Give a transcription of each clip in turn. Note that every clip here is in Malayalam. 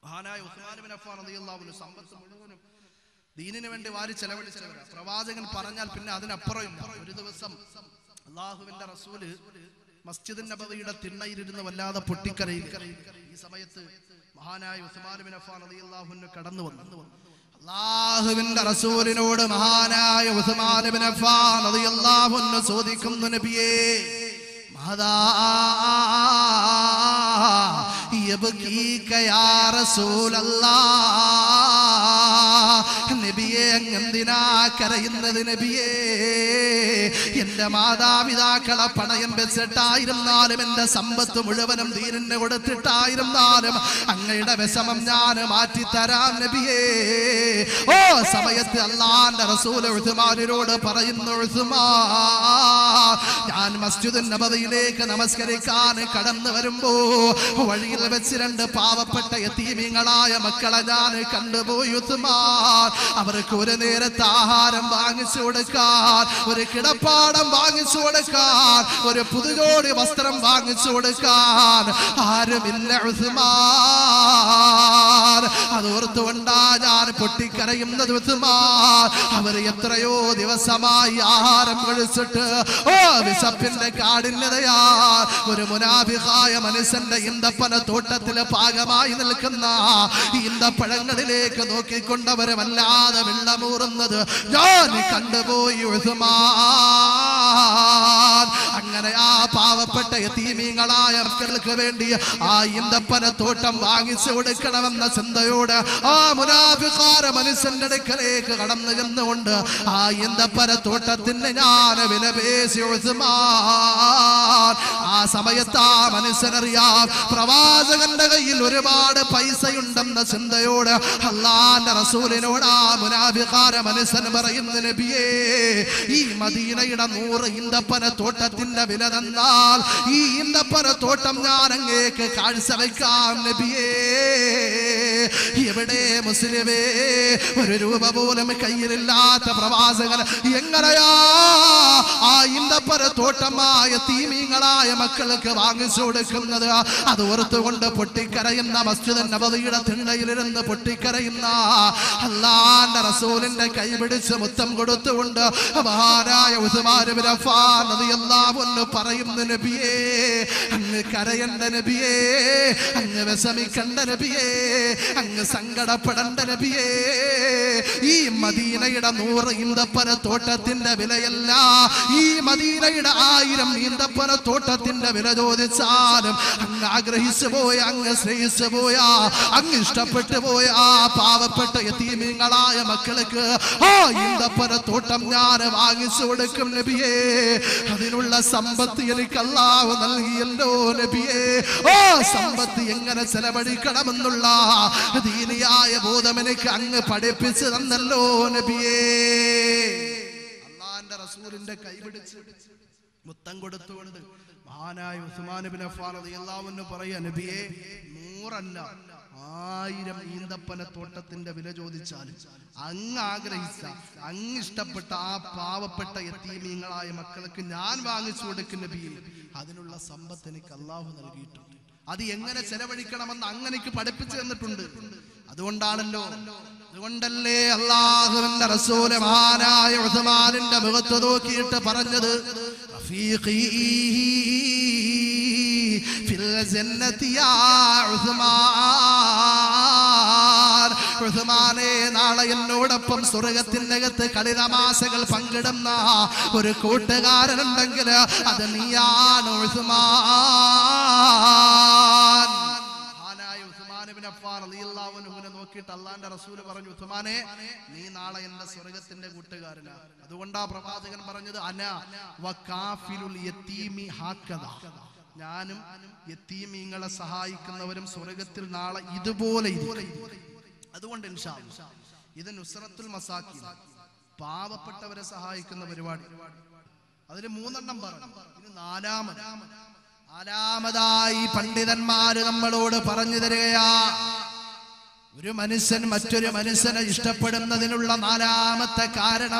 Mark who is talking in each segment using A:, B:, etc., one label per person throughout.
A: മഹാനായ ഉസ്മാൻ ബിൻ അഫ്ഫാൻ റളിയല്ലാഹു അൻഹു സമ്പത്ത് മുഴുവനും ദീനിന് വേണ്ടി വാരി ചെലവഴിച്ചവരാ പ്രവാചകൻ പറഞ്ഞാൽ പിന്നെ അതിനപ്പുറം ഇല്ല ഒരു ദിവസം അള്ളാഹുവിന്റെ റസൂല് മസ്ജിദ് നബവിയുടെ തിണ്ണയിലിരുന്ന് വല്ലാതെ പൊട്ടിക്കരയിൽ ഈ സമയത്ത് മഹാനായ ഉസ്മാൻ ബിൻ അഫ്ഫാൻ റളിയല്ലാഹു അൻഹു കടന്നു വന്നു അള്ളാഹുവിന്റെ റസൂലിനോട് മഹാനായ ഉസ്മാൻ ബിൻ അഫ്ഫാൻ റളിയല്ലാഹു അൻഹു ചോദിക്കുന്നു നബിയേ മഹദാ യബ്കീക യാ റസൂലല്ലാഹ് നബിയെ അങ്ങ് എന്തിനാ കരയുന്നത് നബിയേ എന്റെ മാതാപിതാക്കളെ പണയം വെച്ചിട്ടായിരുന്നാലും എന്റെ സമ്പത്ത് മുഴുവനും ദീനിന് കൊടുത്തിട്ടായിരുന്നാലും അങ്ങയുടെ വിഷമം ഞാൻ മാറ്റിത്തരാം നബിയേ ഓ സമയത്ത് അള്ളാന്റെ റസൂൽ ഉസ്മാനിനോട് പറയുന്നു ഉസ്മാൻ ഞാൻ മസ്ജിദ് നബവിയിലേക്ക് നമസ്കരിക്കാൻ കടന്നു വരുമ്പോ വഴിയിൽ വെച്ച് രണ്ട് പാവപ്പെട്ട യതീമിങ്ങളായ മക്കളെ ഞാൻ കണ്ടുപോയി ഉസ്മാൻ അവർക്ക് ഒരു നേരത്തെ ആഹാരം വാങ്ങിച്ചു കൊടുക്കാൻ ഒരു കിടപ്പാടം വാങ്ങിച്ചു കൊടുക്കാൻ ഒരു പുതുജോടി വസ്ത്രം വാങ്ങിച്ചു കൊടുക്കാൻ ആരുമില്ല ഉസ്മാൻ അത് ഓർത്തുകൊണ്ടാ ഞാൻ പൊട്ടിക്കരയുന്നത് ഉസ്മാൻ അവർ എത്രയോ ദിവസമായി ആഹാരം കഴിച്ചിട്ട് ഓ വിശപ്പിന്റെ കാഠിന്യതയാ ഒരു മുനാഫിഹായ മനുഷ്യന്റെ ഇന്തപ്പന തോട്ടത്തിലെ ഭാഗമായി നിൽക്കുന്ന ഈന്തപ്പഴങ്ങളിലേക്ക് നോക്കിക്കൊണ്ടവരെ വല്ലാതെ വെള്ളമൂറുന്നത് ഞാൻ കണ്ടുപോയി ഉസ്മാൻ അങ്ങനെ ആ പാവപ്പെട്ട യതീമീങ്ങളായ മക്കൾക്ക് വേണ്ടി ആ ഈന്തപ്പന തോട്ടം വാങ്ങിച്ചു കൊടുക്കണമെന്ന ചിന്തയോട് ആ മുനാഫിക്കാര മനുഷ്യന്റെ അടുക്കലേക്ക് കടന്നു ചെന്നുകൊണ്ട് ആ ഈന്തപ്പന തോട്ടത്തിന് ഞാൻ വിലപേശി ഉസ്മാൻ ആ സമയത്ത് ആ മനുഷ്യനറിയാം പ്രവാചകന്റെ കയ്യിൽ ഒരുപാട് പൈസയുണ്ടെന്ന ചിന്തയോട് അള്ളാന്റെ റസൂലിനോട് ആ മുനാഫിക്കാര മനുഷ്യൻ പറയുന്ന നബിയേ ഈ മദീനയുടെ നൂറ് ഈന്തപ്പന തോട്ടത്തിന്റെ വില തന്നാൽ ഈ ഈന്തപ്പന തോട്ടം ഞാൻ അങ്ങേക്ക് കാഴ്ചവെക്കാം നബിയേ എവിടെ മുസ്ലിമേ ഒരു രൂപ പോലും കയ്യിലില്ലാത്ത പ്രവാചകൻ എങ്ങനെയാ ആ ഈന്തപ്പന തോട്ടമായ തീമീങ്ങളായ മക്കൾക്ക് വാങ്ങിച്ചു കൊടുക്കുന്നത് അത് ഓർത്തുകൊണ്ട് പൊട്ടിക്കരയുന്ന മസ്ജിദ് നബദിയുടെ തിണ്ണയിലിരുന്ന് പൊട്ടിക്കരയുന്ന അള്ളാന്റെ റസൂലിന്റെ കൈ പിടിച്ച് മുത്തം കൊടുത്തുകൊണ്ട് മഹാനായ ഉസ്മാൻ ബിൻ അഫ്ഫാൻ റളിയല്ലാഹു അൻഹു പറയുന്നു നബിയേ അങ്ങ് കരയണ്ട നബിയേ അങ്ങ് വിഷമിക്കണ്ട നബിയേ അങ്ങ് സങ്കടപ്പെടണ്ട നബിയേ ഈ മദീനയുടെ നൂറ് ഈന്തപ്പന തോട്ടത്തിന്റെ വിലയല്ല ഈ മദീനയുടെ ആയിരം ഈന്തപ്പന തോട്ടത്തിന്റെ വില ചോദിച്ചാലും അങ്ങ് ആഗ്രഹിച്ചു പോയ അങ്ങ് സ്നേഹിച്ചു പോയ അങ്ങ് ഇഷ്ടപ്പെട്ടു പോയ ആ പാവപ്പെട്ട യതീമീങ്ങളായ മക്കൾക്ക് ആ ഈന്തപ്പന തോട്ടം ഞാൻ വാങ്ങിച്ചു കൊടുക്കും നബിയേ അതിനുള്ള സമ്പത്ത് എനിക്ക് അല്ലാഹു നൽകിയല്ലോ നബിയേ ഓ സമ്പത്ത് എങ്ങനെ ചെലവഴിക്കണമെന്നുള്ള ദീനിയായ ബോധം എനിക്ക് അങ്ങ് പഠിപ്പിച്ചു തന്നല്ലോ നബിയേ അള്ളാന്റെ റസൂലിന്റെ കൈപിടിച്ച് മുത്തം കൊടുത്തുകൊണ്ട് മഹാനായ ഉസ്മാൻ ബിൻ അഫ്ഫാൻ റളിയല്ലാഹു അൻഹു പറയാ നബിയെ നൂറല്ല ആയിരം ഈന്തപ്പന തോട്ടത്തിന്റെ വില ചോദിച്ചാലും അങ്ങ് ആഗ്രഹിച്ച അങ്ങ് ഇഷ്ടപ്പെട്ട ആ പാവപ്പെട്ട യത്തീമീങ്ങളായ മക്കൾക്ക് ഞാൻ വാങ്ങിച്ചു കൊടുക്കുന്ന നബിയെ അതിനുള്ള സമ്പത്ത് എനിക്ക് അള്ളാഹു നൽകിയിട്ടുണ്ട് അത് എങ്ങനെ ചെലവഴിക്കണമെന്ന് അങ്ങനെക്ക് പഠിപ്പിച്ചു തന്നിട്ടുണ്ട് അതുകൊണ്ടാണല്ലോ അതുകൊണ്ടല്ലേ അള്ളാഹുവിന്റെ റസൂല് മഹാനായ ഉസ്മാനിന്റെ മുഖത്ത് നോക്കിയിട്ട് പറഞ്ഞത് റഫീഖീ ഫിൽ ജന്നതി യാ ഉസ്മാൻ ഉസ്മാനെ നാളെ എന്നോടൊപ്പം സ്വർഗത്തിനകത്ത് കളിതമാശകൾ പങ്കിടുന്ന ഒരു കൂട്ടുകാരനുണ്ടെങ്കിൽ അത് നീയാണ് ഉസ്മാൻ മഹാനായ ഉസ്മാൻ ഇബ്നു അഫ്ഫാൻ റളിയല്ലാഹു അൻഹുവിനെ നോക്കിയിട്ട് അള്ളാന്റെ റസൂല് പറഞ്ഞു ഉസ്മാനെ നീ നാളെ എന്റെ സ്വർഗത്തിന്റെ കൂട്ടുകാരനാ അതുകൊണ്ടാ പ്രവാചകൻ പറഞ്ഞത് അന വകാഫിലുൽ യതീമി ഹാക്കദ ഞാനും യത്തീമീങ്ങളെ സഹായിക്കുന്നവരും സ്വർഗത്തിൽ നാളെ ഇതുപോലെ ഇരിക്കും അതുകൊണ്ട് ഇൻഷാ അല്ലാ, ഇത് നുസ്രത്തുൽ മസാക്കി പാവപ്പെട്ടവരെ സഹായിക്കുന്ന പരിപാടി അതിന് മൂന്നെണ്ണം പറഞ്ഞു ഇനി നാലാമത് നാലാമതായി പണ്ഡിതന്മാര് നമ്മളോട് പറഞ്ഞു തരികയാ ഒരു മനുഷ്യൻ മറ്റൊരു മനുഷ്യനെ ഇഷ്ടപ്പെടുന്നതിനുള്ള നാലാമത്തെ കാരണം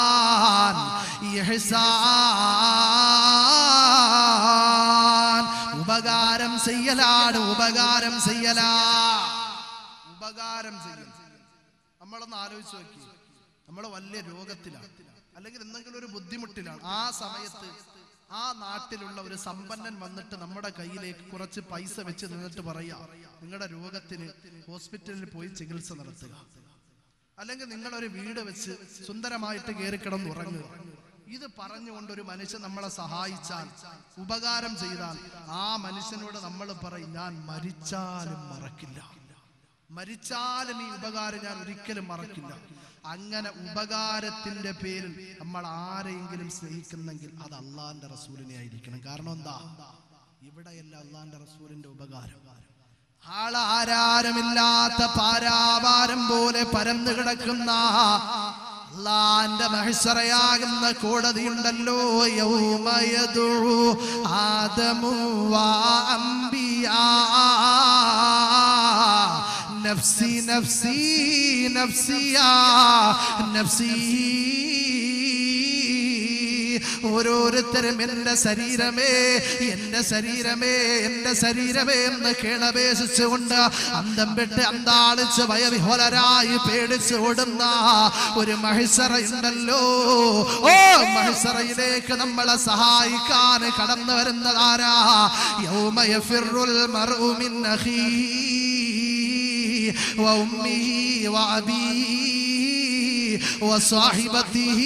A: ഇഹ്സാൻ ഇഹ്സാൻ ഉപകാരം ചെയ്യലാണ് ഉപകാരം ചെയ്യലാ ഉപകാരം ചെയ്യൽ നമ്മളൊന്ന് ആലോചിച്ച് നോക്കി നമ്മൾ വലിയ രോഗത്തിലാണ് അല്ലെങ്കിൽ എന്തെങ്കിലും ഒരു ബുദ്ധിമുട്ടിലാണ് ആ സമയത്ത് ആ നാട്ടിലുള്ള ഒരു സമ്പന്നൻ വന്നിട്ട് നമ്മുടെ കയ്യിലേക്ക് കുറച്ച് പൈസ വെച്ച് നിന്നിട്ട് പറയാ നിങ്ങളുടെ രോഗത്തിന് ഹോസ്പിറ്റലിൽ പോയി ചികിത്സ നടത്തുക അല്ലെങ്കിൽ നിങ്ങളൊരു വീട് വെച്ച് സുന്ദരമായിട്ട് കയറി കിടന്ന് ഉറങ്ങുക ഇത് പറഞ്ഞുകൊണ്ട് ഒരു മനുഷ്യൻ നമ്മളെ സഹായിച്ചാൽ ഉപകാരം ചെയ്താൽ ആ മനുഷ്യനോട് നമ്മൾ പറയും ഞാൻ മരിച്ചാലും മറക്കില്ല മരിച്ചാലും ഈ ഉപകാരം ഞാൻ ഒരിക്കലും മറക്കില്ല അങ്ങനെ ഉപകാരത്തിന്റെ പേരിൽ നമ്മൾ ആരെങ്കിലും സ്നേഹിക്കുന്നെങ്കിൽ അത് അള്ളാന്റെ റസൂലിനെ ആയിരിക്കണം കാരണം എന്താ ഇവിടെയല്ല അള്ളാന്റെ റസൂലിന്റെ ഉപകാരം ആളാരാരമില്ലാത്ത പാരാവാരം പോലെ പരന്നു കിടക്കുന്ന അള്ളാന്റെ മഹിസറയാകുന്ന കോടതിയുണ്ടല്ലോ യൗമയദു ആദമു വാ അംബിയാ നഫ്സി നഫ്സി നഫ്സിയാ നഫ്സി ഓരോരുത്തരും എന്റെ ശരീരമേ എന്റെ ശരീരമേ എന്റെ ശരീരമേ എന്ന് കേണപേക്ഷിച്ചുകൊണ്ട് അന്തം വിട്ട് അന്താളിച്ച് ഭയവിഹോലരായി പേടിച്ച് ഓടുന്ന ഒരു മഹിസറയുണ്ടല്ലോ ഓ മഹിസറയിലേക്ക് നമ്മളെ സഹായിക്കാൻ കടന്നു വരുന്നതാരാ യൗമയഫിറുൽ മർഉ മിൻ അഖീ وأمه وأبيه وصاحبته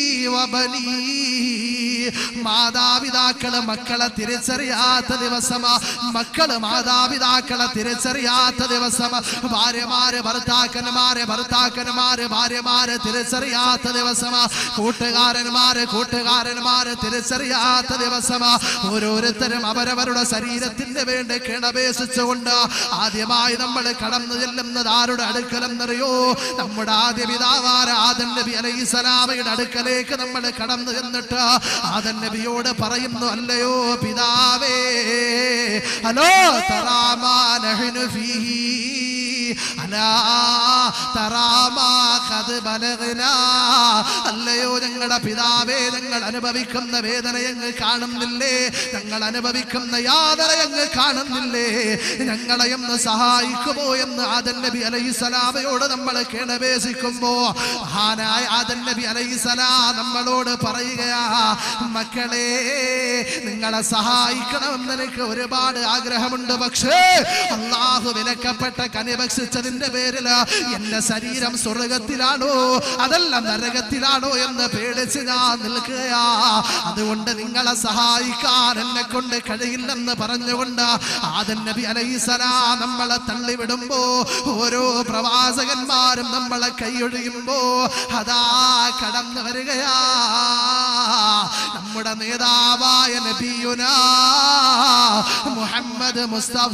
A: وبنيه മാതാപിതാക്കള് മക്കളെ തിരിച്ചറിയാത്ത ദിവസമാ മക്കള് മാതാപിതാക്കളെ തിരിച്ചറിയാത്ത ദിവസം ഭാര്യമാര് ഭർത്താക്കന്മാര് ഭർത്താക്കന്മാര് ഭാര്യമാര് തിരിച്ചറിയാത്ത ദിവസമാ കൂട്ടുകാരന്മാര് കൂട്ടുകാരന്മാര് തിരിച്ചറിയാത്ത ദിവസമാ ഓരോരുത്തരും അവരവരുടെ ശരീരത്തിന് വേണ്ടി കിണപേക്ഷിച്ചുകൊണ്ട് ആദ്യമായി നമ്മൾ കടന്നു ചെല്ലുന്നത് ആരുടെ അടുക്കലെന്നറിയോ നമ്മുടെ ആദ്യ പിതാവാര ആദൻ നബി അലൈഹി സ്വലാമയുടെ അടുക്കലേക്ക് നമ്മൾ കടന്നു ചെന്നിട്ട് ആദൻ നബിയോട് പറയുന്നു അല്ലയോ പിതാവേ ഹലോ തറാമാ നഹ്നു ഫീഹി അലാ തറാമാ ഖദ് ബലഗ്നാ അല്ലയോ ഞങ്ങളുടെ പിതാവേ ഞങ്ങൾ അനുഭവിക്കുന്ന വേദന ഞങ്ങൾ കാണുന്നില്ലേ ഞങ്ങൾ അനുഭവിക്കുന്ന യാതന ഞങ്ങൾ കാണുന്നില്ലേ ഞങ്ങളെ ഒന്ന് സഹായിക്കുമോ എന്ന് ആദൻ നബി അലൈഹി സ്വലാമയോട് നമ്മൾ കേണപേക്ഷിക്കുമ്പോ മഹാനായ ആദൻ നബി അലൈഹി സ്വലാം നമ്മളോട് പറയുകയാ മക്കളെ നിങ്ങളെ സഹായിക്കണമെന്ന് എനിക്ക് ഒരുപാട് ആഗ്രഹമുണ്ട് പക്ഷേ അള്ളാഹു വിലക്കപ്പെട്ട കനി ഭക്ഷിച്ചതിന്റെ പേരിൽ എന്റെ ശരീരം സ്വർഗത്തിലാണോ അതല്ല നരകത്തിലാണോ എന്ന് പേടിച്ച് ഞാൻ നിൽക്കുകയാ അതുകൊണ്ട് നിങ്ങളെ സഹായിക്കാൻ എന്നെ കൊണ്ട് കഴിയില്ലെന്ന് പറഞ്ഞുകൊണ്ട് ആദൻ നബി അലൈസലാം നമ്മളെ തള്ളിവിടുമ്പോ ഓരോ പ്രവാചകന്മാരും നമ്മളെ കൈയൊഴിയുമ്പോ അതാ കടന്നു വരികയാ നമ്മുടെ നേതാവായ നബിയുന മുഹമ്മദ് മുസ്തഫ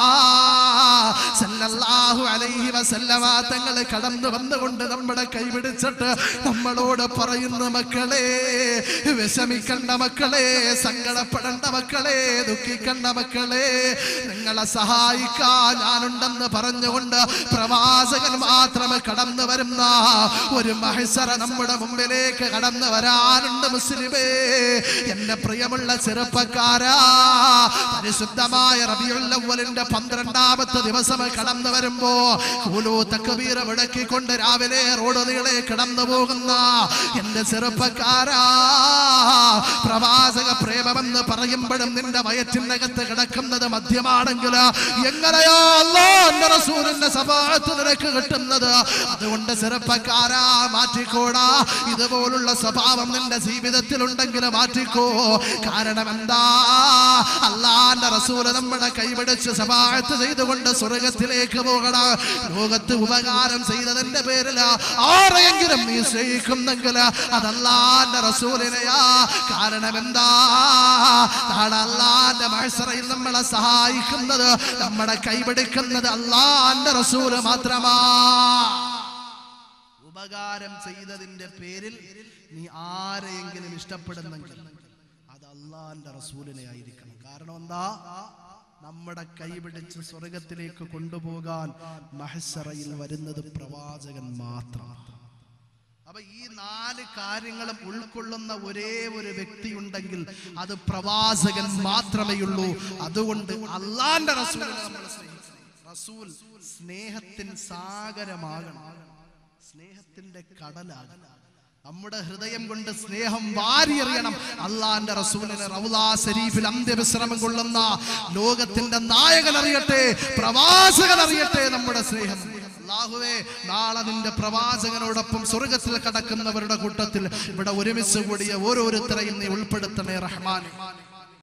A: സല്ലല്ലാഹു അലൈഹി വസല്ലമ തങ്ങൾ കടന്നു വന്നുകൊണ്ട് നമ്മുടെ കൈ പിടിച്ചിട്ട് നമ്മളോട് പറയുന്ന മക്കളെ വിഷമിക്കണ്ട മക്കളെ സങ്കടപ്പെടേണ്ട മക്കളെ ദുഃഖിക്കണ്ട മക്കളെ നിങ്ങളെ സഹായിക്കാൻ ഞാനുണ്ടെന്ന് പറഞ്ഞുകൊണ്ട് പ്രവാചകൻ മാത്രമേ കടന്നു വരുന്ന ഒരു മഹിസറ നമ്മുടെ മുമ്പിലേക്ക് കടന്നു വരാനുണ്ട് മുസ്ലിമേ എന്റെ പ്രിയമുള്ള ചെറുപ്പക്കാരാ പരിശുദ്ധമായ റബിയുള്ളവലിന്റെ പന്ത്രണ്ടാമത്തെ ദിവസം കടന്നു വരുമ്പോ കൂലു തക്കബീറ മുടക്കിക്കൊണ്ട് രാവിലെ റോഡ് നീളെ കടന്നു പോകുന്ന എന്റെ ചെറുപ്പക്കാരാ പ്രവാചക പ്രേമമെന്ന് പറയുമ്പോഴും നിന്റെ വയറ്റിനകത്ത് കിടക്കുന്നത് മദ്യമാണെങ്കിൽ എങ്ങനെയാ അല്ലാന്റെ റസൂലിന്റെ സഭാത്ത് നിനക്ക് കിട്ടുന്നത് അതുകൊണ്ട് ചെറുപ്പക്കാരാ മാറ്റിക്കോടാ ഇതുപോലുള്ള സ്വഭാവം നിന്റെ ജീവിതത്തിൽ ഉണ്ടെങ്കിൽ മാറ്റിക്കോ കാരണം എന്താ അള്ളാന്റെ റസൂല് നമ്മുടെ കൈപിടിച്ച് സഭാത്ത് ചെയ്തുകൊണ്ട് സ്വർഗത്തിലേക്ക് പോകണം ലോകത്ത് ഉപകാരം ചെയ്തതിന്റെ പേരിൽ ആരെയെങ്കിലും നീ സ്നേഹിക്കുന്നെങ്കിൽ അതല്ലാന്റെ റസൂലിനെയാ കാരണം എന്താ നാളെ അള്ളാന്റെ മത്സരയിൽ നമ്മളെ സഹായിക്കുന്നത് നമ്മുടെ കൈപിടിക്കുന്നത് അള്ളാന്റെ റസൂല് മാത്രമാ ഉപകാരം ചെയ്തതിന്റെ പേരിൽ നീ ആരെയെങ്കിലും ഇഷ്ടപ്പെടുന്നെങ്കിൽ അത് അള്ളാന്റെ റസൂലിനെ ആയിരിക്കണം കാരണം എന്താ നമ്മുടെ കൈപിടിച്ച് സ്വർഗത്തിലേക്ക് കൊണ്ടുപോകാൻ മഹസറയിൽ വരുന്നത് പ്രവാചകൻ മാത്രം അപ്പൊ ഈ നാല് കാര്യങ്ങളും ഉൾക്കൊള്ളുന്ന ഒരേ ഒരു വ്യക്തി ഉണ്ടെങ്കിൽ അത് പ്രവാചകൻ മാത്രമേ ഉള്ളൂ അതുകൊണ്ട് അള്ളാന്റെ റസൂലിനെ നമ്മൾ സ്നേഹിക്കണം റസൂൽ സ്നേഹത്തിൻ സാഗരമാകണം സ്നേഹത്തിന്റെ കടലാകണം നമ്മുടെ ഹൃദയം കൊണ്ട് സ്നേഹം വാരിയെറിയണം അള്ളാന്റെ റസൂലിനെ റൗലാ ശരീഫിൽ അന്ത്യവിശ്രമം കൊള്ളുന്ന ലോകത്തിന്റെ നായകൻ അറിയട്ടെ പ്രവാചകൻ അറിയട്ടെ നമ്മുടെ സ്നേഹം അല്ലാഹുവേ നാളെ നിന്റെ പ്രവാചകനോടൊപ്പം സ്വർഗത്തിൽ കടക്കുന്നവരുടെ കൂട്ടത്തിൽ ഇവിടെ ഒരുമിച്ച് കൂടിയ ഓരോരുത്തരെയും നീ ഉൾപ്പെടുത്തണേ റഹ്മാൻ